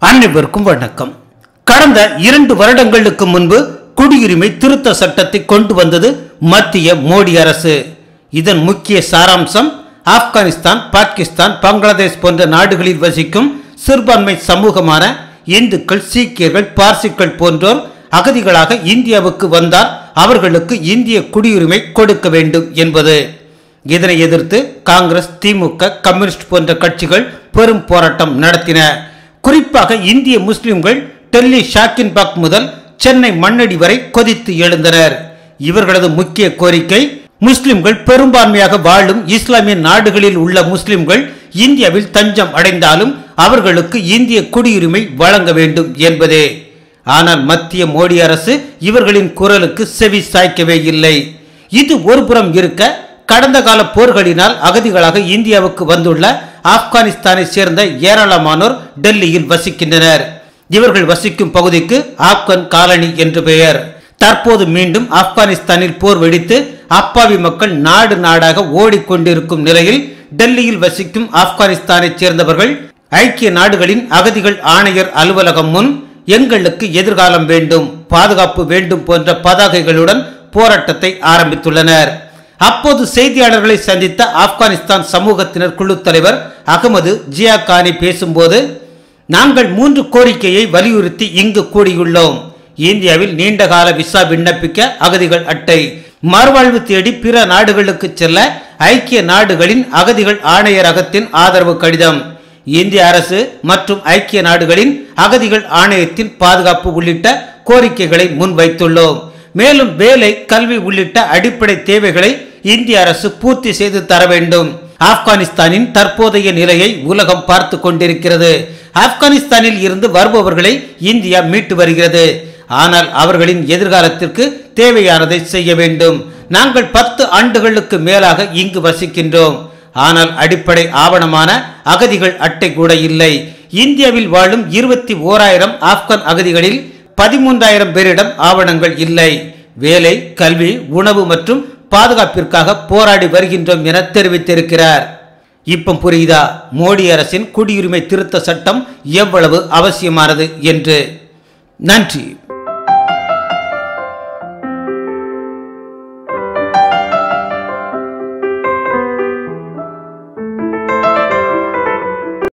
அனைவருக்கும் வணக்கம் கடந்த இரண்டு வருடங்களுக்கு முன்பு குடியுரிமை திருத்த சட்டத்தை கொண்டு வந்தது மத்திய மோடி அரசு இதன் முக்கிய சாராம்சம் ஆப்கானிஸ்தான் பாகிஸ்தான் பங்களாதேஷ் போன்ற நாடுகளில் வசிக்கும் சிறுபான்மை சமூகமான இந்துக்கள் சீக்கியர்கள் பார்சிக்கள் போன்றோர் அகதிகளாக இந்தியாவுக்கு வந்தால் அவர்களுக்கு இந்திய குடியுரிமை கொடுக்க வேண்டும் என்பது இதனை எதிர்த்து காங்கிரஸ் திமுக கம்யூனிஸ்ட் போன்ற கட்சிகள் பெரும் போராட்டம் நடத்தின குறிப்பாக இந்திய முஸ்லிம்கள் டெல்லி ஷாக்கின் பாக் முதல் சென்னை மண்ணடி வரை கொதித்து எழுந்தனர் இவர்களது முக்கிய கோரிக்கை முஸ்லிம்கள் பெரும்பான்மையாக வாழும் இஸ்லாமிய நாடுகளில் உள்ள முஸ்லிம்கள் இந்தியாவில் தஞ்சம் அடைந்தாலும் அவர்களுக்கு இந்திய குடியுரிமை வழங்க வேண்டும் என்பதே ஆனால் மத்திய மோடி அரசு இவர்களின் குரலுக்கு செவி சாய்க்கவே இல்லை இது ஒருபுறம் இருக்க கடந்த கால போர்களினால் அகதிகளாக இந்தியாவுக்கு வந்துள்ள ஆப்கானிஸ்தானை சேர்ந்த ஏராளமானோர் டெல்லியில் வசிக்கின்றனர் இவர்கள் வசிக்கும் பகுதிக்கு ஆப்கான் காலனி என்று பெயர் தற்போது மீண்டும் ஆப்கானிஸ்தானில் போர் வெடித்து அப்பாவி மக்கள் நாடு நாடாக ஓடிக்கொண்டிருக்கும் நிலையில் டெல்லியில் வசிக்கும் ஆப்கானிஸ்தானைச் சேர்ந்தவர்கள் ஐக்கிய நாடுகளின் அகதிகள் ஆணையர் அலுவலகம் முன் எங்களுக்கு எதிர்காலம் வேண்டும் பாதுகாப்பு வேண்டும் போன்ற பதாகைகளுடன் போராட்டத்தை ஆரம்பித்துள்ளனர் அப்போது செய்தியாளர்களை சந்தித்த ஆப்கானிஸ்தான் சமூகத்தினர் குழு தலைவர் அகமது ஜியா கானி பேசும்போது நாங்கள் மூன்று கோரிக்கையை வலியுறுத்தி இங்கு கூடியுள்ளோம் இந்தியாவில் நீண்டகால விசா விண்ணப்பிக்க அகதிகள் அட்டை மறுவாழ்வு தேடி பிற நாடுகளுக்கு செல்ல ஐக்கிய நாடுகளின் அகதிகள் ஆணையரகத்தின் ஆதரவு கடிதம் இந்திய அரசு மற்றும் ஐக்கிய நாடுகளின் அகதிகள் ஆணையத்தின் பாதுகாப்பு உள்ளிட்ட கோரிக்கைகளை முன்வைத்துள்ளோம் மேலும் வேலை கல்வி உள்ளிட்ட அடிப்படை தேவைகளை இந்திய அரசு பூர்த்தி செய்து தர வேண்டும் ஆப்கானிஸ்தானின் தற்போதைய நிலையை உலகம் பார்த்து கொண்டிருக்கிறது ஆப்கானிஸ்தானில் இருந்து வருபவர்களை இந்தியா மீட்டு வருகிறது ஆனால் அவர்களின் எதிர்காலத்திற்கு தேவையானதை செய்ய வேண்டும் நாங்கள் பத்து ஆண்டுகளுக்கு மேலாக இங்கு வசிக்கின்றோம் ஆனால் அடிப்படை ஆவணமான அகதிகள் அட்டை கூட இல்லை இந்தியாவில் வாழும் இருபத்தி ஓராயிரம் ஆப்கான் அகதிகளில் பதிமூன்றாயிரம் பேரிடம் ஆவணங்கள் இல்லை வேலை கல்வி உணவு மற்றும் பாதுகாப்பிற்காக போராடி வருகின்றோம் என தெரிவித்திருக்கிறார் இப்ப புரியுதா மோடி அரசின் குடியுரிமை திருத்த சட்டம் எவ்வளவு அவசியமானது என்று நன்றி